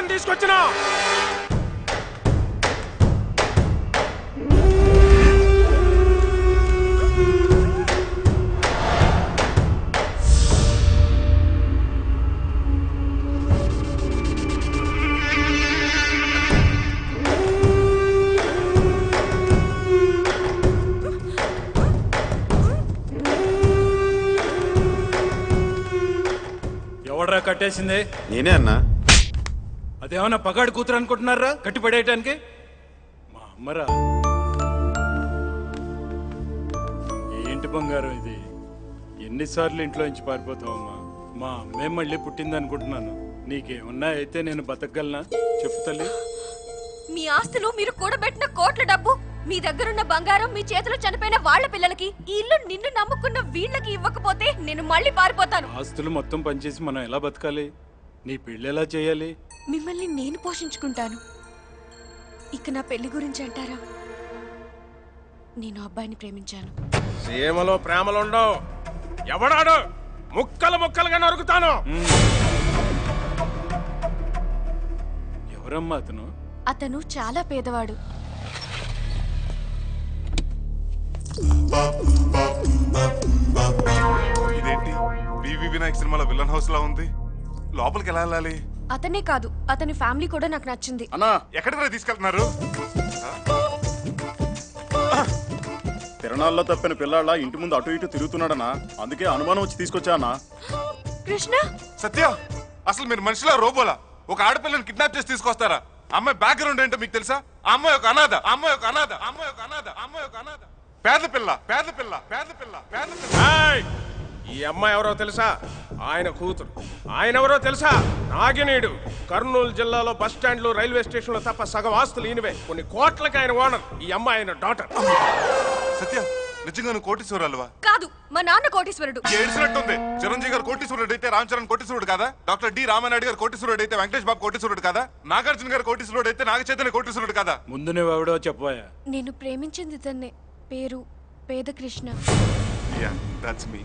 ఎవరిని తీసుకొచ్చినా ఎవడ్రా కట్టేసింది నేనే అన్నా అదేమన్నా పగాడు కూతురు అనుకుంటున్నారా కట్టి పడేయటానికి మా అమ్మరా ఏంటి బంగారం ఇది ఎన్నిసార్లు ఇంట్లో నుంచి పారిపోతావమ్మా మా అమ్మే మళ్ళీ పుట్టింది అనుకుంటున్నాను నీకేమన్నా అయితే నేను బతకగలనా చెప్పు తల్లి మీ ఆస్తులు మీరు కూడబెట్టిన కోట్ల డబ్బు మీ దగ్గరున్న బంగారం మీ చేతిలో చనిపోయిన వాళ్ళ పిల్లలకి ఈ ఇల్లు నిన్ను నమ్ముకున్న వీళ్ళకి ఇవ్వకపోతే నేను మళ్ళీ పారిపోతాను ఆస్తులు మొత్తం పనిచేసి మనం ఎలా బతకాలి నీ పెళ్ళి ఎలా చేయాలి మిమ్మల్ని నేను పోషించుకుంటాను ఇక నా పెళ్లి గురించి అంటారా నేను అబ్బాయిని ప్రేమించాను సీమలో ప్రేమలుండవు ఎవడాడు ముక్కలు ముక్కలుగా నరుకుతాను ఎవరమ్మా అతను అతను చాలా పేదవాడు ఇదేంటి వివి వినాయక్ సినిమాలో విలన్ హౌస్ లా ఉంది లోపలికి ఎలా వెళ్ళాలి అతనే కాదు అతని ఫ్యామిలీ కూడా నాకు నచ్చింది అన్నా ఎక్కడికి తీసుకెళ్తున్నారు తిరణాల్లో తప్పిన పిల్లాళ్ళ ఇంటి ముందు అటు ఇటు తిరుగుతున్నాడనా అందుకే అనుమానం వచ్చి తీసుకొచ్చా అన్నా కృష్ణ సత్య అసలు మీరు మనిషిలా రోబోలా ఒక ఆడపిల్లని కిడ్నాప్ చేసి తీసుకొస్తారా అమ్మాయి బ్యాక్గ్రౌండ్ ఏంటో మీకు తెలుసా ఆ అమ్మాయి ఒక అనాథ ఆ అమ్మాయి ఒక అనాథ ఆ అమ్మాయి ఒక అనాథ ఆ అమ్మాయి ఒక అనాథ పేద పిల్ల పేద పిల్ల పేద పిల్ల పేద పిల్ల ఏయ్! ఈ అమ్మాయి ఎవరో తెలుసా ఆయన కూతురు ఆయన ఎవరో తెలుసా నాగినీడు కర్నూలు జిల్లాలో బస్ స్టాండ్లు రైల్వే స్టేషన్లు తప్ప సగం ఆస్తులు ఈయనవే కొన్ని కోట్లకి ఆయన ఓనర్ ఈ అమ్మాయి ఆయన డాటర్ సత్య నిజంగా నువ్వు కోటీశ్వరాలువా కాదు మా నాన్న కోటీశ్వరుడు ఏడ్చినట్టుంది చిరంజీవి గారు కోటీశ్వరుడు అయితే రామ్ చరణ్ కోటీశ్వరుడు కదా డాక్టర్ డి రామానాయుడు గారు కోటీశ్వరుడు అయితే వెంకటేష్ బాబు కోటీశ్వరుడు కదా నాగార్జున గారు కోటీశ్వరుడు అయితే నాగ చైతన్య కోటీశ్వరుడు కదా ముందు నువ్వెవడో చెప్పబోయా నేను ప్రేమించింది ఇతన్నే పేరు పేద కృష్ణ యా దట్స్ మీ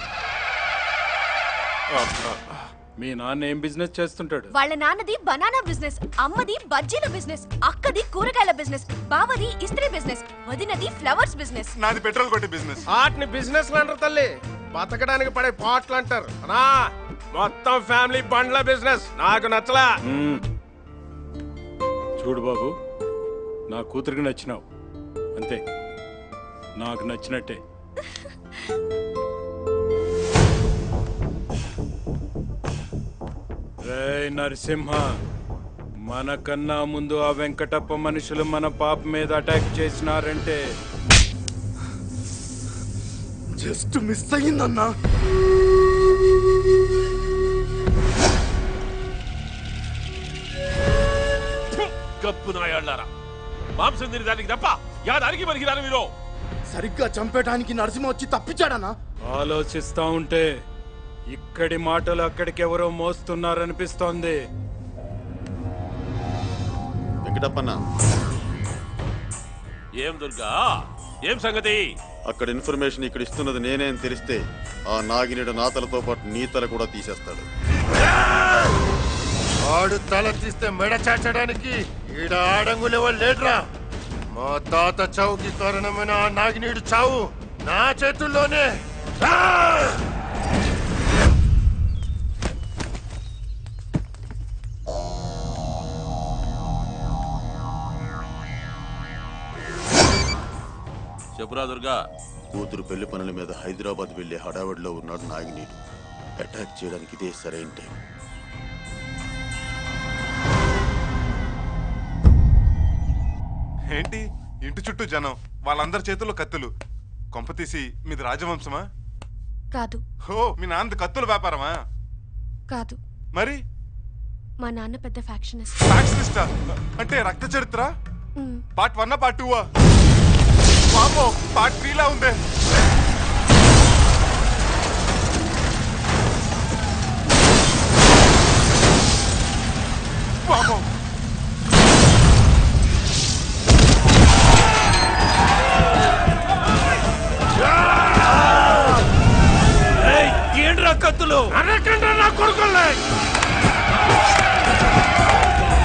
మీ నాన్న ఏం బిజినెస్ చేస్తుంటాడు వాళ్ళ నాన్నది బనానా బిజినెస్ అమ్మది బజ్జీల బిజినెస్ అక్కది కూరగాయల బిజినెస్ బావది ఇస్త్రీ బిజినెస్ వదినది ఫ్లవర్స్ బిజినెస్ నాది పెట్రోల్ కొట్టే బిజినెస్ వాటిని బిజినెస్ అంటారు తల్లి బతకడానికి పడే పాటలు అంటారు అనా మొత్తం ఫ్యామిలీ బండ్ల బిజినెస్ నాకు నచ్చలా మ్మ్. చూడు బాబు నా కూతురికి నచ్చినావు అంతే నాకు నచ్చినట్టే రేయ్ నరసింహ మనకన్నా ముందు ఆ వెంకటప్ప మనుషులు మన పాప మీద అటాక్ చేసినారంటే జస్ట్ మిస్ అయ్యిందన్నా కప్పు నాయాళ్ళారా మాంసం తిని దానికి తప్ప యాదానికి పనికిరాను మీరు సరిగ్గా చంపేయడానికి నరసింహ వచ్చి తప్పించాడన్నా ఆలోచిస్తా ఉంటే ఇక్కడి మాటలు అక్కడికి ఎవరో మోస్తున్నారనిపిస్తోంది వెంకటప్పన్న ఏం దుర్గా ఏం సంగతి అక్కడ ఇన్ఫర్మేషన్ ఇక్కడ ఇస్తున్నది నేనే అని తెలిస్తే ఆ నాగినేడు నాతలతో పాటు నీ తల కూడా తీసేస్తాడు ఆడు తల తీస్తే మెడ చాచడానికి ఈడ ఆడంగులెవరు లేడ్రా మా తాత చావుకి కారణమైన ఆ నాగినీడు చావు నా చేతుల్లోనే రా! చెప్పురా దుర్గా కూతురు పెళ్లి పనుల మీద హైదరాబాద్ వెళ్లే హడావిడిలో ఉన్నాడు నాగినీడు అటాక్ చేయడానికి ఇదే సరైన టైం ఏంటి ఇంటి చుట్టూ జనం వాళ్ళందరి చేతుల్లో కత్తులు కొంపతీసి మీది రాజవంశమా కాదు హో మీ నాన్నది కత్తుల వ్యాపారమా కాదు మరి మా నాన్న పెద్ద ఫ్యాక్షనిస్ట్ ఫ్యాక్షనిస్టా అంటే రక్త చరిత్ర మ్, పార్ట్ వన్ పార్ట్ టూ వామో పార్ట్ త్రీలా ఉందే వామో ఏంట్రా కత్తులు అరకండ్రా నా కొడుకుల్ని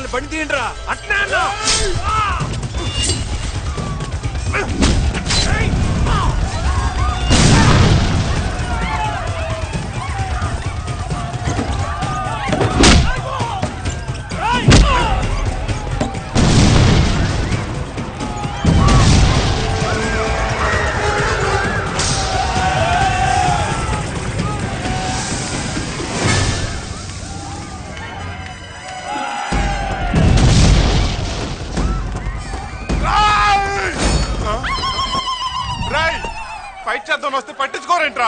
వాళ్ళని బండి తీయండిరా అట్నే అన్నా రాయ్ ఫైట్ చేద్దాం వస్తే పట్టించుకోరేంట్రా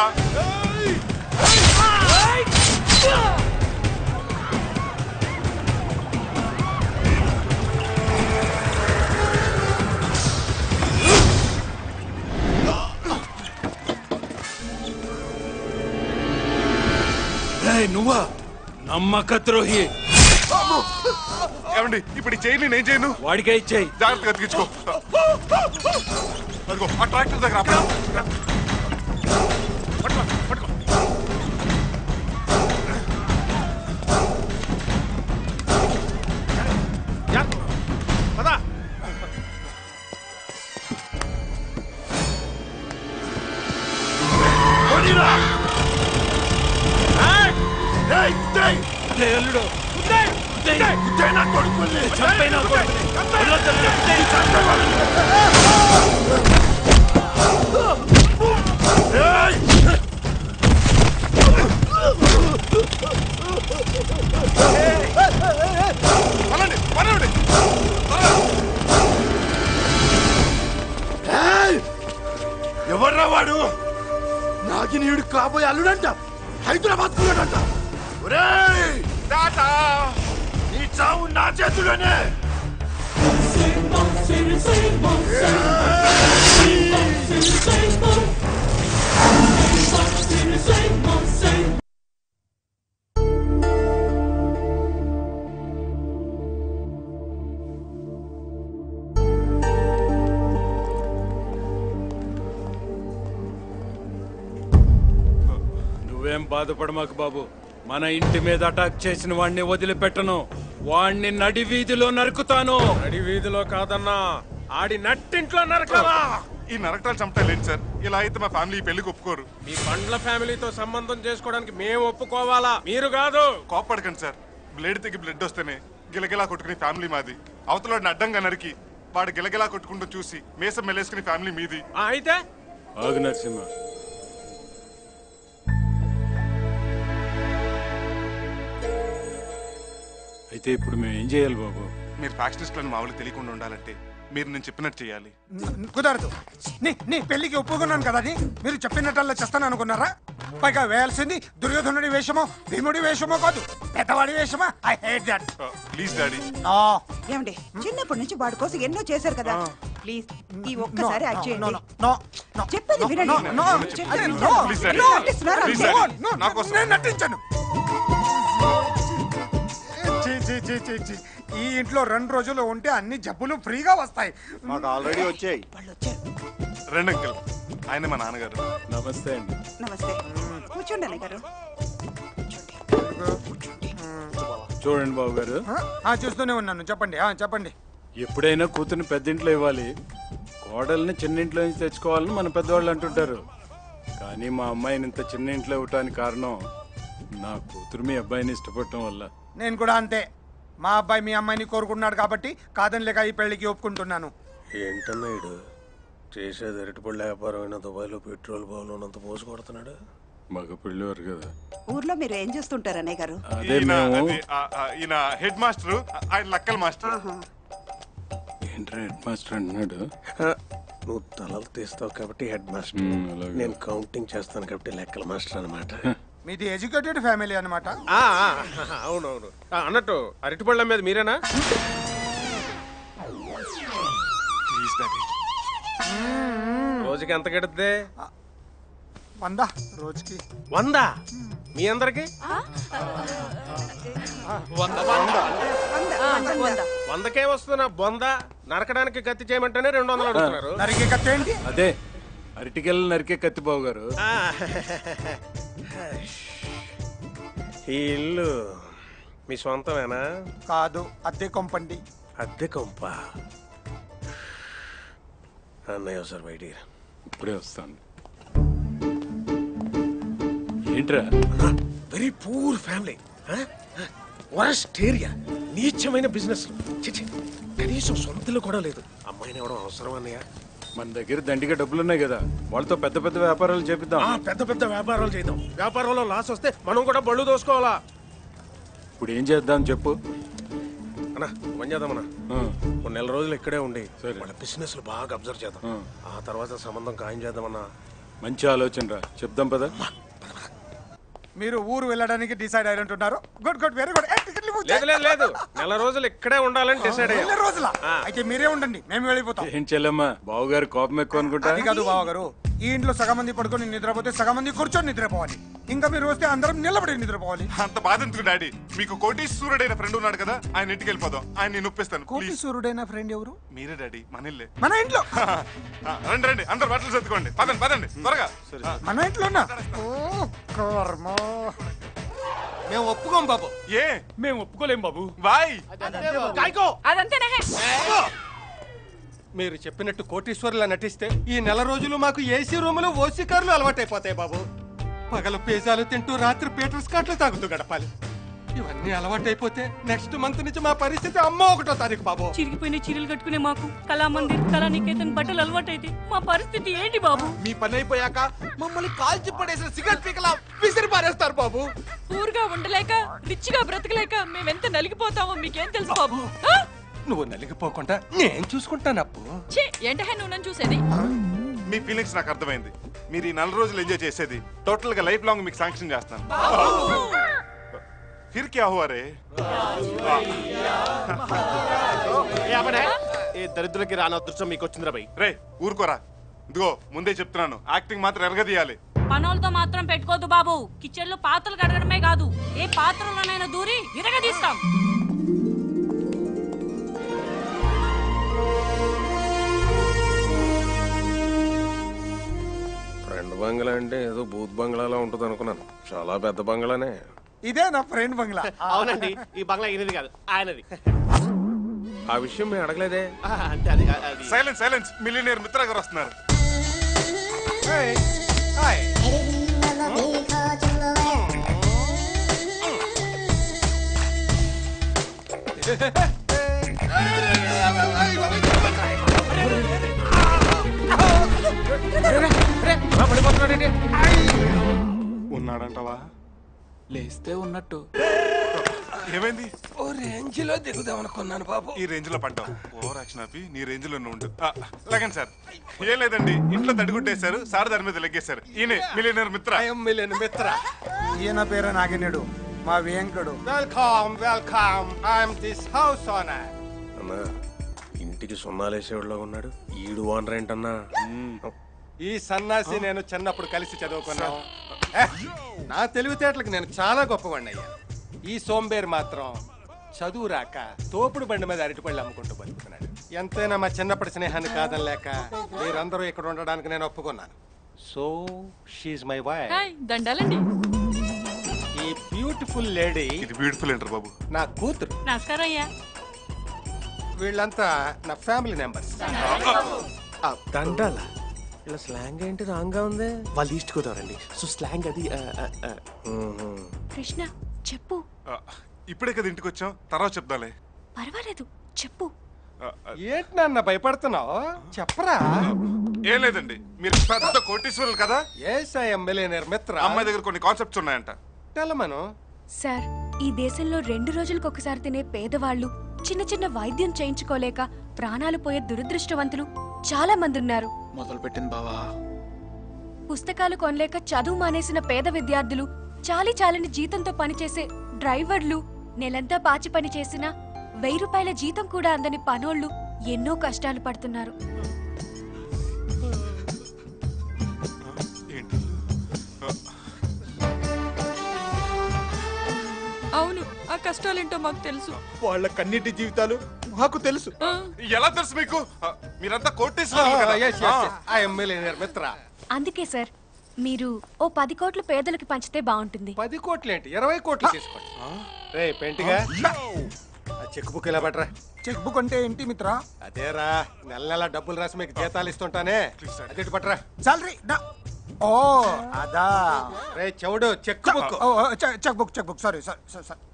రేయ్, నువ్వా నమ్మక ద్రోహి ఏమండి ఇప్పుడు ఈ చైన్ నేను చేయను వాడికే ఇచ్చేయి జాగ్రత్తగా అతికించుకో అదిగో ఆ ట్రాక్టర్ దగ్గర ఆపు. పట్టుకో, పట్టుకో. జాగ్రత్త. పద రే, అల్లుడు ఉదయ్, ఉదయ్, చంపేయ్ నా కొడుకుని. వదలొద్దు, ఉదయ్. పదండి, పదండి. ఎవర్రా వాడు నాగినీయుడు కాబోయే అల్లుడంట హైదరాబాద్ కున్నాడంట ఒరేయ్ టాటా నీ చావు నా చేతిలోనే నువ్వేం బాధపడమాకు బాబు మన ఇంటి మీద అటాక్ చేసిన వాడిని వదిలిపెట్టను వాణ్ణి నడి వీధిలో నరుకుతాను నడి వీధిలో కాదన్నా ఆడి నట్టింట్లో నరకలా ఈ నరకటాలు చంపటాలేంటి సార్ ఇలా అయితే మా ఫ్యామిలీ ఈ పెళ్లికి ఒప్పుకోరు మీ పండ్ల ఫ్యామిలీతో సంబంధం చేసుకోవడానికి మేము ఒప్పుకోవాలా మీరు కాదు కోప్పడకండి సార్ బ్లేడ్ తెగి బ్లడ్ వస్తేనే గిలగిలా కొట్టుకుని ఫ్యామిలీ మాది అవతల అడ్డంగా నరికి వాడు గిలగిలా కొట్టుకుంటూ చూసి మేసం మెలేసుకుని ఫ్యామిలీ మీది ఆ, అయితే ఆగు నరసింహ అయితే ఇప్పుడు మేము ఏం చేయాలి బాబు మీరు ఫ్యాక్షనిస్ట్లను మా వాళ్ళకి తెలియకుండా ఉండాలంటే మీరు నేను చెప్పినట్టు చేయాలి కుదరదు నీ నీ పెళ్లికి ఒప్పుకున్నాను కదా అని మీరు చెప్పినట్టల్లా చేస్తాను అనుకున్నారా పైగా వేయాల్సింది దుర్యోధనుడి వేషమో భీముడి వేషమో కాదు పెద్దవాడి వేషమా I hate that please daddy no ఏమండి చిన్నప్పటి నుంచి వాడి కోసం ఎన్నో చేశారు కదా ప్లీజ్ ఈ ఒక్కసారి యాక్ట్ చేయండి నో చెప్పేది వినండి నో చెప్పేది నో Please, వినండి. Daddy. నటిస్తున్నారు Please, అంతే. Daddy. నో నా కోసం. నేను నటించను చీ, చీ, చీ, చీ, చీ. ఈ ఇంట్లో రెండు రోజులు ఉంటే అన్ని జబ్బులు ఫ్రీగా వస్తాయి మాకు ఆల్రెడీ వచ్చాయి వాళ్ళు వచ్చారు రెండు అంకుల్ ఆయన మా నాన్నగారు నమస్తే అండి నమస్తే కూర్చోండి అన్నయ్య గారు చూడండి బాబు గారు ఆ, ఆ, చూస్తూనే ఉన్నాను చెప్పండి ఆ, చెప్పండి ఎప్పుడైనా కూతుర్ని పెద్దింట్లో ఇవ్వాలి కోడల్ని చిన్నింట్లో నుంచి తెచ్చుకోవాలని మన పెద్దవాళ్ళు అంటుంటారు కానీ మా అమ్మాయిని ఇంత చిన్న ఇంట్లో ఇవ్వటానికి కారణం నా కూతురు మీ అబ్బాయిని ఇష్టపడటం వల్ల నేను కూడా అంతే మా అబ్బాయి మీ అమ్మాయిని కోరుకున్నాడు కాబట్టి కాదని లేక ఈ పెళ్లికి ఒప్పుకుంటున్నాను ఏంటన్నాడు చేసేది అరటిపళ్ళ వ్యాపారం అయినా దుబాయ్లో పెట్రోల్ బావులు ఉన్నంత పోసి కొడుతున్నాడు మగ పెళ్ళివారు కదా ఊర్లో మీరు ఏం చేస్తుంటారు అన్నయ్య గారు అదే ఈయన మేము అది, ఆ, ఆ, ఈయన హెడ్ మాస్టర్ ఆయన లక్కల్ మాస్టర్ ఏంట్రా హెడ్ మాస్టర్ అంటున్నాడు హ, నువ్వు తలలు తీస్తావు కాబట్టి హెడ్ మాస్టర్ మ్మ్, అలాగే. నేను కౌంటింగ్ చేస్తాను కాబట్టి లెక్కల మాస్టర్ అనమాట మీది ఎడ్యుకేటెడ్ ఫ్యామిలీ అనమాట ఆ, ఆ, అవునవును ఆ, అన్నట్టు అరటిపళ్ళ మీద మీరేనా ప్లీజ్ డాడీ రోజుకి ఎంత గడుద్ది వందా రోజుకి వంద మీ అందరికి వందకే వస్తున్నా బొంద నరకడానికి గతి చేయమంటేనే రెండు వందలు అడుగుతున్నారు నరికే కథ ఏంటి అదే అరటికెళ్ళ నరికే కత్తిబాబు గారు ఆ, ఈ ఇల్లు మీ సొంతమేనా కాదు అద్దె కొంపండి అద్దె కొంప అన్నయ్య సార్ బయటికి ఇప్పుడే వస్తాను ఏంట్రా very poor family worst area నీచమైన బిజినెస్ కనీసం సొంతలు కూడా లేదు అమ్మాయిని ఎవడం అవసరం అన్నయ్య మన దగ్గర దండిగా డబ్బులున్నాయి కదా వాళ్ళతో పెద్ద పెద్ద వ్యాపారాలు చేపిద్దాం ఆ, పెద్ద పెద్ద వ్యాపారాలు చేద్దాం వ్యాపారంలో లాస్ వస్తే మనం కూడా బళ్ళు దోసుకోవాలా ఇప్పుడు ఏం చేద్దాం చెప్పు అన్నా పని చేద్దామన్నా ఆ, కొన్ని నెల రోజులు ఇక్కడే ఉండి సరే. వాళ్ళ బిజినెస్ బాగా అబ్జర్వ్ చేద్దాం ఆ. ఆ తర్వాత సంబంధం ఖాయం చేద్దామన్నా మంచి ఆలోచన రా చెప్దాం పదా మీరు ఊరు వెళ్ళడానికి డిసైడ్ అయినట్టున్నారు గుడ్ గుడ్ వెరీ గుడ్ లేదు లేదు లేదు నెల రోజులు ఇక్కడే ఉండాలని డిసైడ్ అయ్యాం రోజుల అయితే మీరే ఉండండి మేము వెళ్ళిపోతాం ఏం చెల్లమ్మా బావగారు కోపం ఎక్కువ అనుకుంటా అది కాదు బావ గారు ఈ ఇంట్లో సగం మంది పడుకొని నిద్రపోతే సగం మంది కూర్చొని నిద్రపోవాలి ఇంకా మీరు వస్తే అందరం నిలబడి నిద్రపోవాలి అంత బాధ ఎందుకు డాడీ మీకు కోటీశ్వరుడైన ఫ్రెండ్ ఉన్నాడు కదా ఆయన ఇంటికి వెళ్ళిపోదాం ఆయన నేను ఒప్పిస్తాను కోటి ప్లీజ్ సూర్యుడైన ఫ్రెండ్ ఎవరు మీరే డాడీ మన ఇల్లే మన ఇంట్లో ఆ, రండి రండి అందరు బట్టలు సర్దుకోండి పదండి పదండి త్వరగా ఆ, మన ఇంట్లోనా ఓ కర్మ మేము ఒప్పుకోం బాబు ఏ మేము ఒప్పుకోలేం బాబు బాయ్ అదంతేనే మీరు చెప్పినట్టు కోటీశ్వరులా నటిస్తే ఈ నెల రోజులు మాకు ఏసీ రూములు ఓసీ కార్లు అలవాటైపోతాయి బాబు పగలు పిజ్జాలు తింటూ రాత్రి పీటర్ స్కాట్లు తాగుతూ గడపాలి ఇవన్నీ అలవాటైపోతే నెక్స్ట్ మంత్ నుంచి మా పరిస్థితి అమ్మ ఒకటో తారీఖు బాబు చిరిగిపోయిన చీరలు కట్టుకునే మాకు కళామందిర్ కళానికేతన్ బట్టలు అలవాటైతే మా పరిస్థితి ఏంటి బాబు మీ పని అయిపోయాక మమ్మల్ని కాల్చి పడేసిన సిగరెట్ పీకలా విసిరి పారేస్తారు బాబు ఊరుగా ఉండలేక రిచ్గా బ్రతకలేక మేమెంత నలిగిపోతామో మీకేం తెలుసు బాబు ఆ? నువ్వు నలిగిపోకుండా నేను చూసుకుంటాను అప్పు ఛీ ఏంటహే నువ్వు నన్ను చూసేది మీ ఫీలింగ్స్ నాకు అర్థమైంది మీరు ఈ నెల రోజులు ఎంజాయ్ చేసేది టోటల్ గా లైఫ్ లాంగ్ మీకు శాంక్షన్ చేస్తాను ఫిర్ క్యా హువా రే ఏ దరిద్రులకి రాని అదృష్టం మీకు వచ్చిందిరా బై రే ఊరుకోరా ఇదిగో ముందే చెప్తున్నాను యాక్టింగ్ మాత్రం ఎరగదీయాలి పనులతో మాత్రం పెట్టుకోదు బాబు కిచెన్ లో పాత్రలు కడగడమే కాదు ఏ పాత్రలోనైనా దూరి ఇరగదీస్తాం ఫ్రెండ్ బంగ్లా అంటే ఏదో బూత్ బంగ్లాలా ఉంటుంది అనుకున్నాను చాలా పెద్ద బంగ్లానే ఇదే నా ఫ్రెండ్ బంగ్లా అవునండి ఈ బంగ్లా ఈయనది కాదు ఆయనది ఆ విషయం మేము అడగలేదే అంటే అది అది సైలెన్స్ సైలెన్స్ మిలినియర్ మిత్ర గారు వస్తున్నారు ఉన్నాడంటవా లేస్తే ఉన్నట్టు ఏమైంది ఓ రేంజ్ లో దిగుదాం అనుకున్నాను బాబు ఈ రేంజ్ లో పడ్డావు ఓవర్ యాక్షన్ ఆపి నీ రేంజ్ లో ఉండు ఆ, లగండి సార్ ఏం లేదండి ఇంట్లో తడిగుట్టేశారు సార్ దాని మీద లెగ్గేశారు ఈయనే మిలినియర్ మిత్ర మిలియన్ మిత్ర ఈయన పేరు నాగినేడు మా Venkadu welcome welcome I'm this house owner అన్నా ఇంటికి సున్నాలేసేవాడులో ఉన్నాడు ఈడు ఓనర్ ఏంటన్నా ఈ సన్నాసి నేను చిన్నప్పుడు కలిసి చదువుకున్నాం ఏ, నా తెలివితేటలకు నేను చాలా గొప్పవాడిని అయ్యా ఈ సోంబేర్ మాత్రం చదువు రాక తోపుడు బండి మీద అరటిపళ్ళు అమ్ముకుంటూ బతుకుతున్నాడు ఎంతైనా మా చిన్నప్పటి స్నేహాన్ని కాదనలేక మీరందరూ ఇక్కడ ఉండడానికి నేను ఒప్పుకున్నాను so she's my wife hi దండాలండి ఈ బ్యూటిఫుల్ లేడీ ఇది బ్యూటిఫుల్ ఏంటర్ బాబు నా కూతురు నమస్కారం అయ్యా వీళ్ళంతా నా ఫ్యామిలీ మెంబర్స్ దండాల ఇలా స్లాంగ్ ఏంటి రాంగ్ గా ఉంది వాళ్ళు ఈస్ట్ గోదావరండి సో స్లాంగ్ అది ఆ, ఆ, ఆ. కృష్ణ చెప్పు ఆ, ఇప్పుడే కదా ఇంటికి వచ్చాం తర్వాత చెప్దాలే పర్వాలేదు చెప్పు ఆ, ఆ, ఏంటి నాన్న భయపడుతున్నావు చెప్పరా ఏం లేదండి మీరు పెద్ద కోటీశ్వరులు కదా ఎస్ ఐ మిలియనర్ మిత్ర అమ్మాయి దగ్గర కొన్ని కాన్సెప్ట్స్ ఉన్నాయంట తెలమను సార్ ఈ దేశంలో రెండు రోజులకు ఒకసారి తినే పేదవాళ్ళు చిన్న చిన్న వైద్యం చేయించుకోలేక ప్రాణాలు పోయే దురదృష్టవంతులు చాలా మంది ఉన్నారు మొదలు పెట్టింది బావా పుస్తకాలు కొనలేక చదువు మానేసిన పేద విద్యార్థులు చాలి చాలని జీతంతో పనిచేసే డ్రైవర్లు నెలంతా పాచి పని చేసిన వెయ్యి రూపాయల జీతం కూడా అందని పనోళ్ళు ఎన్నో కష్టాలు పడుతున్నారు ఏంటి ఆ, అవును ఆ కష్టాలేంటో మాకు తెలుసు వాళ్ళ కన్నిటి జీవితాలు మాకు తెలుసు ఆ, ఎలా తెలుసు మీకు ఆ, మీరంతా కోటీశ్వరులు కదా ఆ. ఐ మిలియనర్ మిత్ర అందుకే సార్ మీరు ఓ పది కోట్లు పేదలకు పంచితే బాగుంటుంది పది కోట్లు ఏంటి ఇరవై కోట్లు తీసుకోండి రే పెంటిగా ఆ చెక్ బుక్ ఇలా పట్రా చెక్ బుక్ అంటే ఏంటి మిత్ర అదేరా నెల నెల డబ్బులు రాసి మీకు జీతాలు ఇస్తుంటానే అదే ఇటు పట్రా సాలరీ ఓ అదా రే చెవుడు చెక్ బుక్ ఓ, ఓ, చె- check book check book sorry sorry sorry sorry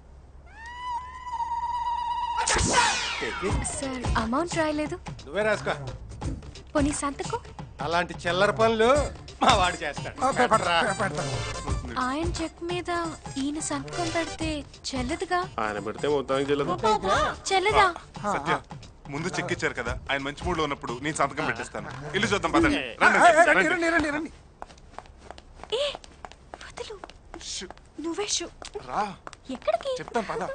sir amount రాయలేదు నువ్వే రాసుకో పోనీ సంతకం అలాంటి చిల్లర పనులు మా వాడు చేస్తాడు ఓ, పెడతా, పట్రా. పెడతా. ఆయన చెక్ మీద ఈయన సంతకం పెడితే చెల్లదుగా ఆయన పెడితే మొత్తానికి చెల్లదు చెల్లదా సత్య ముందు చెక్ ఇచ్చారు కదా ఆయన మంచి మూడ్ లో ఉన్నప్పుడు నేను సంతకం పెట్టేస్తాను ఇల్లు చూద్దాం పదండి ఏ, రండి, ఏ, రండి రండి. రండి రండి రండి ఏ వదులు నువ్వే షూ రా ఎక్కడికి చెప్తాను పద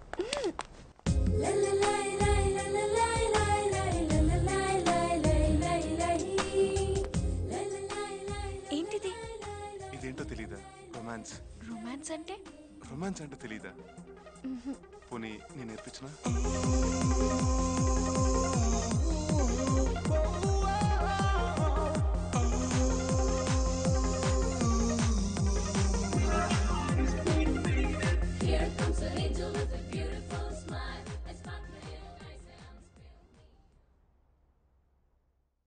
ఏంటిది ఇదేంటో తెలీదా రొమాన్స్ రొమాన్స్ అంటే రొమాన్స్ అంటే తెలీదా పోనీ నేను నేర్పించిన